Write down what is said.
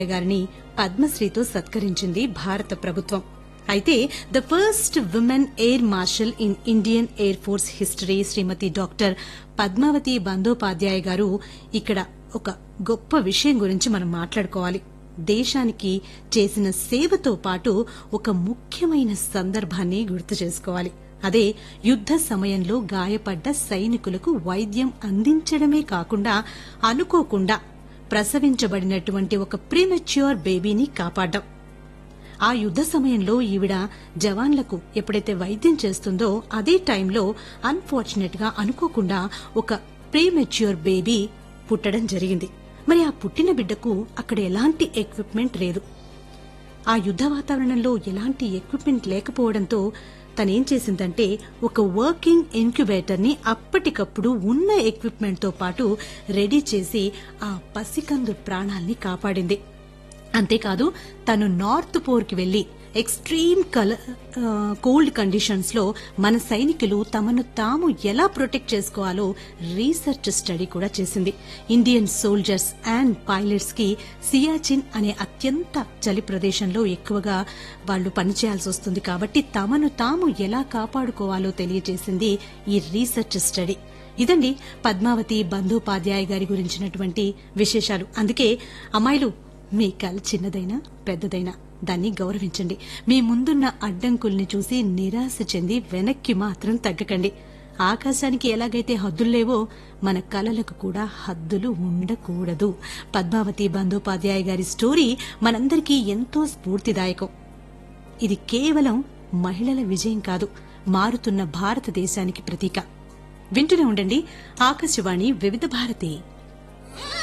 గారిని పద్మశ్రీతో సత్కరించింది భారత ప్రభుత్వం అయితే the first women air marshal in Indian air force history Shrimati doctor Padmavathi Bandopadhyay garu ఇక్కడ ఒక గొప్ప విషయం గురించి మనం మాట్లాడుకోవాలి దేశానికి చేసిన సేవతో పాటు ఒక ముఖ్యమైన సందర్భాన్ని గుర్తు చేసుకోవాలి అదే యుద్ద సమయంలో గాయపడ్డ సైనికులకు వైద్యం అందించడమే కాకుండా అనుకోకుండా ప్రసవించబడినటువంటి ఒక ప్రీమెచ్యూర్ బేబీని కాపాడ్డం ఆ యుద్ద సమయంలో ఈవిడ జవాన్లకు ఎప్పుడైతే వైద్యం చేస్తుందో అదే టైంలో అన్ఫార్చునేట్ గా అనుకోకుండా ఒక ప్రీమెచ్యూర్ బేబీ పుట్టడం జరిగింది మరి ఆ పుట్టిన బిడ్డకు అక్కడ ఎలాంటి ఎక్విప్మెంట్ లేదు ఆ యుద్ద వాతావరణంలో ఎలాంటి ఎక్విప్మెంట్ లేకపోవడంతో తనేం చేసిందంటే ఒక వర్కింగ్ ఇన్క్యుబేటర్ ని అప్పటికప్పుడు ఉన్న ఎక్విప్మెంట్ తో పాటు రెడీ చేసి ఆ పసికందు ప్రాణాల్ని కాపాడింది అంతేకాదు తను నార్త్ పోర్కి వెళ్లి ఎక్స్ట్రీమ్ కల కోల్డ్ కండిషన్స్ లో మన సైనికులు తమను తాము ఎలా ప్రొటెక్ట్ చేసుకోవాలో రీసెర్చ్ స్టడీ కూడా చేసింది ఇండియన్ సోల్జర్స్ అండ్ పైలట్స్ కి సియాచిన్ అనే అత్యంత చలి ప్రదేశంలో ఎక్కువగా వాళ్ళు పనిచేయాల్సి వస్తుంది కాబట్టి తమను తాము ఎలా కాపాడుకోవాలో తెలియజేసింది ఈ రీసెర్చ్ స్టడీ ఇదండి పద్మావతి బంధోపాధ్యాయ గారి గురించినటువంటి విశేషాలు అందుకే అమ్మాయిలు మీ కళ చిన్నదైనా పెద్దదైనా దాన్ని గౌరవించండి మీ ముందున్న అడ్డంకుల్ని చూసి నిరాశ చెంది వెనక్కి మాత్రం తగ్గకండి ఆకాశానికి ఎలాగైతే హద్దుల్లేవో మన కళలకు కూడా హద్దులు ఉండకూడదు పద్మావతి బందోపాధ్యాయ గారి స్టోరీ మనందరికీ ఎంతో స్ఫూర్తిదాయకం ఇది కేవలం మహిళల విజయం కాదు మారుతున్న భారతదేశానికి ప్రతీక వింటూనే ఉండండి ఆకాశవాణి వివిధ భారతి